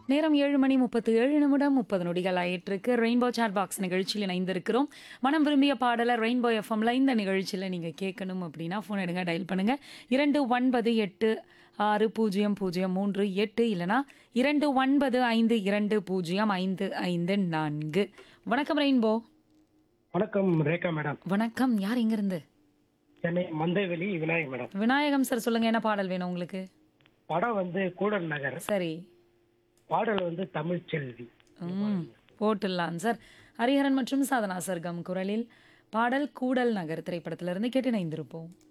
நேரம் ஏழு மணி முப்பத்து ஏழு நிமிடம் முப்பது நொடிகள் ஆயிட்டிருக்கு ரெயின்போ சாட் பாக்ஸ் நிகழ்ச்சியில் இணைந்திருக்கிறோம் மனம் விரும்பிய பாடலை ரெயின்போ எஃப்எம்ல இந்த நிகழ்ச்சியில் நீங்கள் கேட்கணும் அப்படின்னா ஃபோன் எடுங்க டயல் பண்ணுங்க இரண்டு ஒன்பது எட்டு ஆறு பூஜ்ஜியம் பூஜ்ஜியம் மூன்று எட்டு இல்லைனா இரண்டு ஒன்பது ஐந்து இரண்டு பூஜ்ஜியம் ஐந்து ஐந்து நான்கு வணக்கம் ரெயின்போ வணக்கம் ரேகா மேடம் வணக்கம் யார் இங்கிருந்து சென்னை மந்தைவெளி விநாயகர் மேடம் விநாயகம் சார் சொல்லுங்க என்ன பாடல் வேணும் உங்களுக்கு படம் வந்து கூடல் நகர் சரி பாடல் வந்து தமிழ் செல்வி ம் போட்டுடலாம் சார் ஹரிஹரன் மற்றும் சாதனா சர்க்கம் குரலில் பாடல் கூடல் நகர் திரைப்படத்திலிருந்து கேட்டு இணைந்திருப்போம்